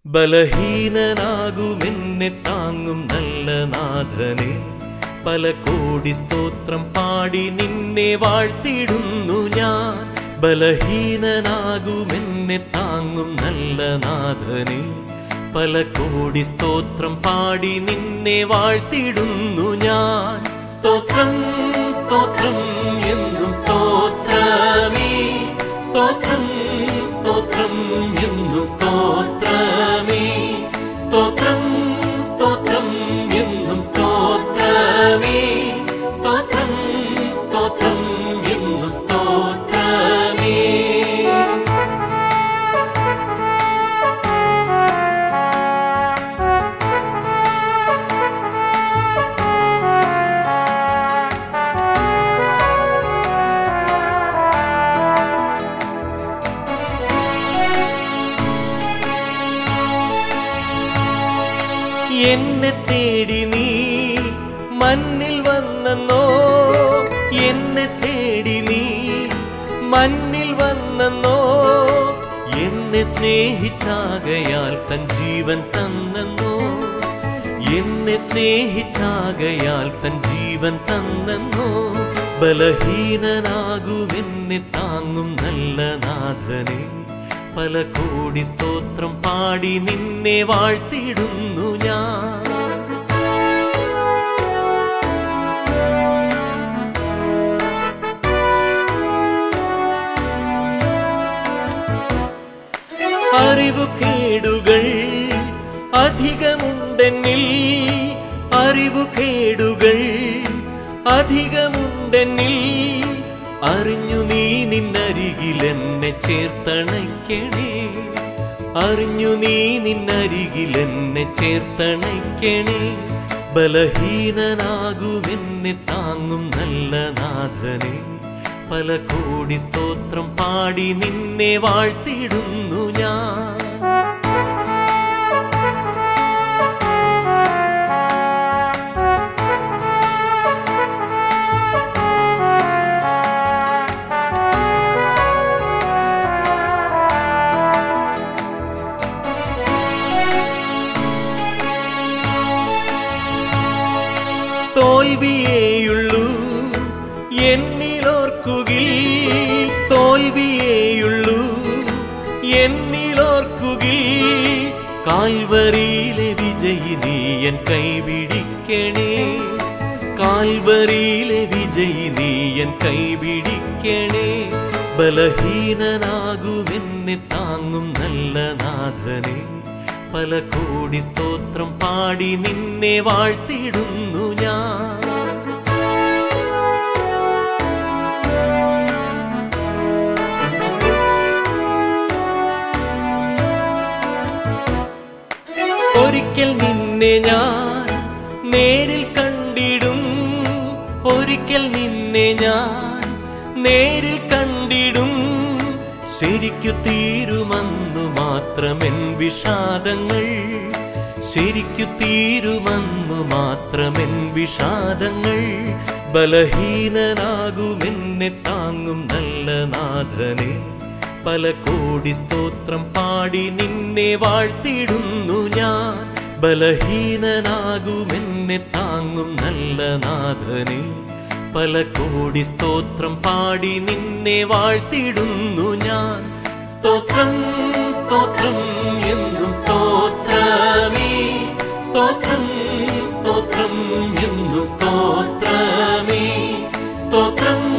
ബലഹീനനാകുമെന്നെ താങ്ങും നല്ല നാഥനെ പല കോടി സ്തോത്രം പാടി നിന്നെ വാഴ്ത്തിടുന്നു ഞാൻ ബലഹീനനാകുമെന്നെ താങ്ങും നല്ല നാഥനെ പല കോടി സ്തോത്രം പാടി നിന്നെ വാഴ്ത്തിടുന്നു ഞാൻ സ്തോത്രം സ്തോത്രം എന്നും സ്തോത്രമേ സ്തോത്രം സ്തോത്രം എന്നും സ്തോത്രമേ സ്തോത്രം സ്തോത്രം എന്നും സ്തോത്രമേ സ്തോത്രം സ്തോത്രം എന്നും സ്തോത്രമേ എന്നെ തേടി നീ മണ്ണിൽ വന്നെന്നോ എന്നെ തേടി നീ മണ്ണിൽ വന്നെന്നോ എന്നെ സ്നേഹിച്ചാകയാൽ തൻ ജീവൻ തന്നെന്നോ എന്നെ സ്നേഹിച്ചാകയാൽ തൻ ജീവൻ തന്നെന്നോ ബലഹീനനാകുമെന്നെ താങ്ങും നല്ല നാഥനെ പല കോടി സ്തോത്രം പാടി നിന്നെ വാഴ്ത്തിടുന്നു ഞാൻ അറിവു കേടുകൾ അധികമുണ്ടെന്നിൽ അറിവു കേടുകൾ അധികമുണ്ടെന്നിൽ അറിഞ്ഞു നീ നിന്നരികിൽ എന്നെ ചേർത്തണയ്ക്കണേ അറിഞ്ഞു നീ നിന്നരികിൽ എന്നെ ചേർത്തണയ്ക്കണേ ബലഹീനനാകുമെന്നെ താങ്ങും നല്ല നാഥനെ പല കോടി സ്തോത്രം പാടി നിന്നെ വാഴ്ത്തിടുന്നു ഞാൻ തോൽവിയേയുള്ളൂ എന്നിലോർക്കുകിൽ തോൽവിയേയുള്ളൂ എന്നിലോർക്കുകിൽ കാൽവറിയിലെ വിജയി നീയൻ കൈപിടിക്കണേ കാൽവറിയിലെ വിജയി നീയൻ കൈപിടിക്കണേ ബലഹീനനാകുമെന്നെ താങ്ങും നല്ല നാഥനെ പല കോടി സ്തോത്രം പാടി നിന്നെ വാഴ്ത്തിടുന്നു ഞാൻ ഒരിക്കൽ നിന്നെ ഞാൻ നേരിൽ കണ്ടിടും ഒരിക്കൽ നിന്നെ ഞാൻ നേരിൽ കണ്ടിടും ശരിക്കു തീരുമെന്നു മാത്രമെൻ വിഷാദങ്ങൾ ശരിക്കു തീരുമെന്നു മാത്രമെൻ വിഷാദങ്ങൾ ബലഹീനനാകുമെന്നെ താങ്ങും നല്ല നാഥനെ പല കോടി സ്തോത്രം പാടി നിന്നെ വാഴ്ത്തിടുന്നു ഞാൻ ബലഹീനനാകുമെന്നെ താങ്ങും നല്ല നാഥനെ പല കോടി സ്തോത്രം പാടി നിന്നെ വാഴ്ത്തിടുന്നു ഞാൻ സ്തോത്രം സ്തോത്രം എന്നും സ്തോത്രമേ സ്തോത്രം സ്തോത്രം എന്നും സ്തോത്രമേ സ്തോത്രം